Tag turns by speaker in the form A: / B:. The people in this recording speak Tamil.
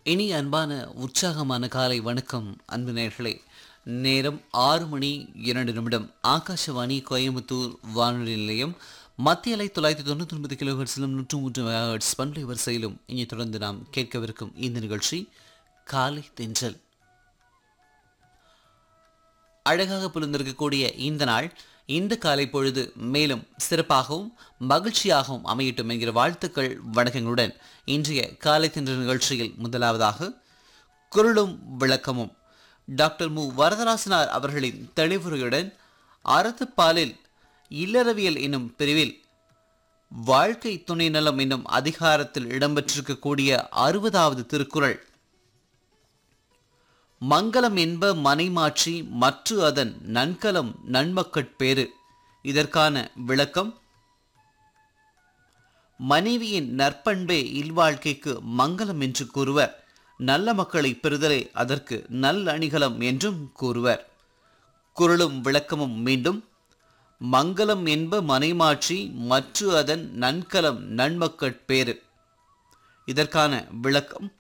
A: இனி அன்பான உற்சாகமான காலை வணக்கம் அன்பு நேர்களே நேரம் ஆறு மணி இரண்டு நிமிடம் ஆகாஷவாணி கோயம்புத்தூர் வானொலி நிலையம் மத்திய அலை தொள்ளாயிரத்தி தொண்ணூற்றி ஒன்பது கிலோஹெர்ட்ஸிலும் நூற்று மூன்று மெகாஹெர்ட்ஸ் பண்பலை வரிசையிலும் இனி தொடர்ந்து நாம் கேட்கவிருக்கும் இந்த நிகழ்ச்சி காலை தென்றல் அழகாக புரிந்திருக்கக்கூடிய இந்த நாள் இந்த காலை பொழுது மேலும் சிறப்பாகவும் மகிழ்ச்சியாகவும் அமையட்டும் என்கிற வாழ்த்துக்கள் வணக்கங்களுடன் இன்றைய காலை தின்ற நிகழ்ச்சியில் முதலாவதாக குரலும் விளக்கமும் டாக்டர் மு வரதராசனார் அவர்களின் தெளிவுரையுடன் அறத்துப்பாலில் இல்லறவியல் என்னும் பிரிவில் வாழ்க்கை துணை நலம் என்னும் அதிகாரத்தில் இடம்பெற்றிருக்கக்கூடிய அறுபதாவது திருக்குறள் மங்களம் என்ப மனைமாட்சி மற்று அதன் நன்கலம் நன்மக்கட்பேறு இதற்கான விளக்கம் மனைவியின் நற்பண்பே இல்வாழ்க்கைக்கு மங்களம் என்று கூறுவர் நல்ல மக்களை பெறுதலே அதற்கு நல்லணிகலம் என்றும் கூறுவர் குரலும் விளக்கமும் மீண்டும் மங்களம் என்ப மனைமாட்சி மற்று அதன் நன்கலம் நன்மக்கட்பேறு இதற்கான விளக்கம்